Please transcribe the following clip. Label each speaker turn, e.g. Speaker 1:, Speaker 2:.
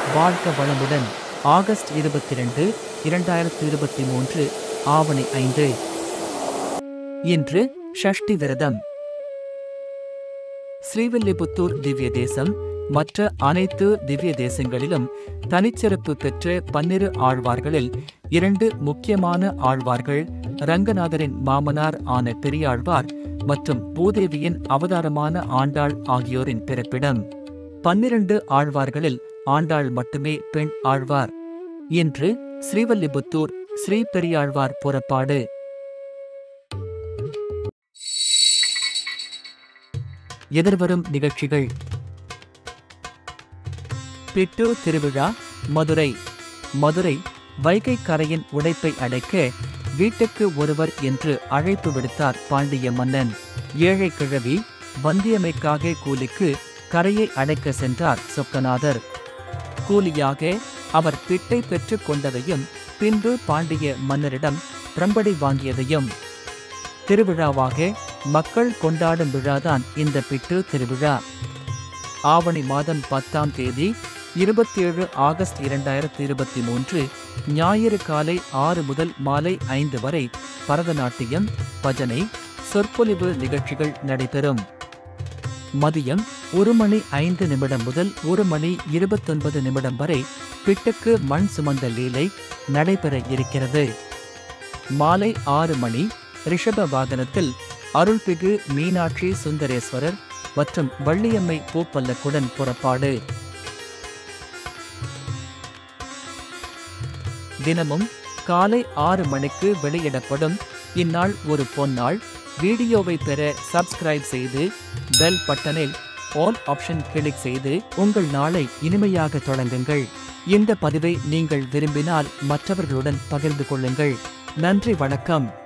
Speaker 1: வாழ்க வளமுடன் ஆகஸ்ட் இருபத்தி ரெண்டு இரண்டாயிரத்தி இருபத்தி மூன்று ஆவணி ஐந்து இன்று ஷஷ்டி விரதம் ஸ்ரீவில்லிபுத்தூர் திவ்ய தேசம் மற்ற அனைத்து திவ்ய தேசங்களிலும் தனிச்சிறப்பு பெற்ற பன்னிரு ஆழ்வார்களில் இரண்டு முக்கியமான ஆழ்வார்கள் ரங்கநாதரின் மாமனார் ஆன பெரியாழ்வார் மற்றும் பூதேவியின் அவதாரமான ஆண்டாள் ஆகியோரின் பிறப்பிடம் பன்னிரண்டு ஆழ்வார்களில் ஆண்டாள் மட்டுமே பெண் ஆழ்வார் இன்று ஸ்ரீவல்லிபுத்தூர் ஸ்ரீ பெரியாழ்வார் புறப்பாடு எதிர்வரும் நிகழ்ச்சிகள் பிட்டு திருவிழா மதுரை மதுரை வைகை கரையின் உடைப்பை அடைக்க வீட்டுக்கு ஒருவர் என்று அழைப்பு விடுத்தார் பாண்டிய மன்னன் ஏழை கிழவி வந்தியமைக்காக கூலிக்கு கரையை அடைக்க சென்றார் சொக்கநாதர் கூலியாக அவர் பிட்டை பெற்றுக் கொண்டதையும் பின்பு பாண்டிய மன்னரிடம் பிரம்படி வாங்கியதையும் திருவிழாவாக மக்கள் கொண்டாடும் விழாதான் இந்த பிட்டு திருவிழா ஆவணி மாதம் பத்தாம் தேதி இருபத்தேழு ஆகஸ்ட் இரண்டாயிரத்தி இருபத்தி மூன்று ஞாயிறு காலை ஆறு முதல் மாலை ஐந்து வரை பரதநாட்டியம் பஜனை சொற்பொழிவு நிகழ்ச்சிகள் நடைபெறும் மதியம் ஒரு மணி ஐந்து நிமிடம் முதல் ஒரு மணி இருபத்தொன்பது நிமிடம் வரை பிட்டுக்கு மண் சுமந்த லீலை நடைபெற இருக்கிறது மாலை ஆறு மணி ரிஷப வாகனத்தில் அருள்பிகு மீனாட்சி சுந்தரேஸ்வரர் மற்றும் வள்ளியம்மை பூப்பல்லக்குடன் புறப்பாடு தினமும் காலை ஆறு மணிக்கு வெளியிடப்படும் இந்நாள் ஒரு பொன்னாள் வீடியோவை பெற சப்ஸ்கிரைப் செய்து பெல் பட்டனில் ஆல் ஆப்ஷன் கிளிக் செய்து உங்கள் நாளை இனிமையாக தொடங்குங்கள் இந்த பதிவை நீங்கள் விரும்பினால் மற்றவர்களுடன் பகிர்ந்து கொள்ளுங்கள் நன்றி வணக்கம்